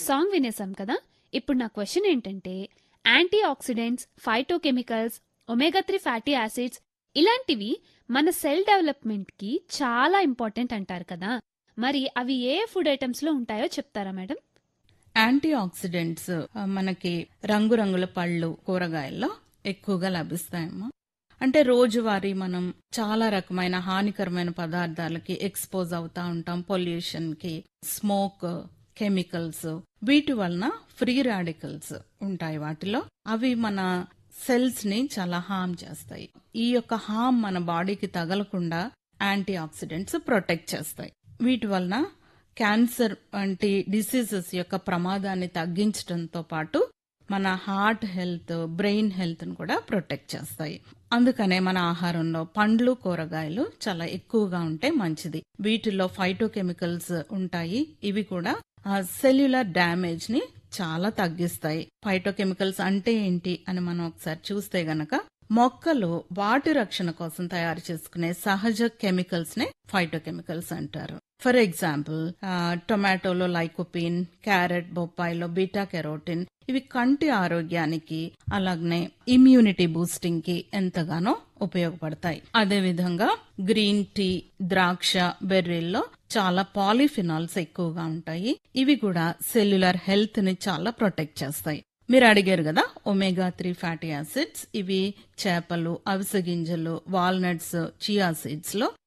song వినేసాం కదా ఇప్పుడు నా క్వశ్చన్ ఏంటంటే antioxidants phytochemicals omega three fatty acids ఇలాంటివి మన సెల్ డెవలప్మెంట్ కి చాలా ఇంపార్టెంట్ అంటారు కదా మరి అవి ఏ ఫుడ్ ఐటమ్స్ లో ఉంటాయో చెప్తారా మేడం యాంటీ ఆక్సిడెంట్స్ ఆ, మనకి రంగురంగుల పళ్ళు కూరగాయల్లో ఎక్కువగా లభిస్తాయమ్మా అంటే రోజువారీ మనం చాలా రకమైన హానికరమైన పదార్థాలకి ఎక్స్పోజ్ అవుతా ఉంటాం పొల్యూషన్ కి స్మోక్ కెమికల్స్ వీటి వలన ఫ్రీ రాడికల్స్ ఉంటాయి వాటిలో అవి మన సెల్స్ ని చాలా హామ్ చేస్తాయి ఈ యొక్క హామ్ మన బాడీకి తగలకుండా యాంటీ ఆక్సిడెంట్స్ ప్రొటెక్ట్ చేస్తాయి వీటి వలన క్యాన్సర్ వంటి డిసీజెస్ యొక్క ప్రమాదాన్ని తగ్గించడంతో పాటు మన హార్ట్ హెల్త్ బ్రెయిన్ హెల్త్ ను కూడా ప్రొటెక్ట్ చేస్తాయి అందుకనే మన ఆహారంలో పండ్లు కూరగాయలు చాలా ఎక్కువగా ఉంటే మంచిది వీటిల్లో ఫైటోకెమికల్స్ ఉంటాయి ఇవి కూడా సెల్యులర్ డ్యామేజ్ ని చాలా తగ్గిస్తాయి ఫైటోకెమికల్స్ అంటే ఏంటి అని మనం ఒకసారి చూస్తే గనక మొక్కలు వాటి రక్షణ కోసం తయారు చేసుకునే సహజ కెమికల్స్ నే ఫైటోకెమికల్స్ అంటారు ఫర్ ఎగ్జాంపుల్ టొమాటోలో లైకోపిన్ క్యారెట్ బొప్పాయిలో బీటా కెరోటిన్ ఇవి కంటి ఆరోగ్యానికి అలాగనే ఇమ్యూనిటీ బూస్టింగ్ కి ఎంతగానో ఉపయోగపడతాయి అదే విధంగా గ్రీన్ టీ ద్రాక్ష బెర్రీల్లో చాలా పాలిఫినాల్స్ ఎక్కువగా ఉంటాయి ఇవి కూడా సెల్యులర్ హెల్త్ ని చాలా ప్రొటెక్ట్ చేస్తాయి మీరు అడిగారు కదా ఒమేగా త్రీ ఫ్యాటీ యాసిడ్స్ ఇవి చేపలు అవిసె గింజలు వాల్నట్స్ చియా సీడ్స్ లో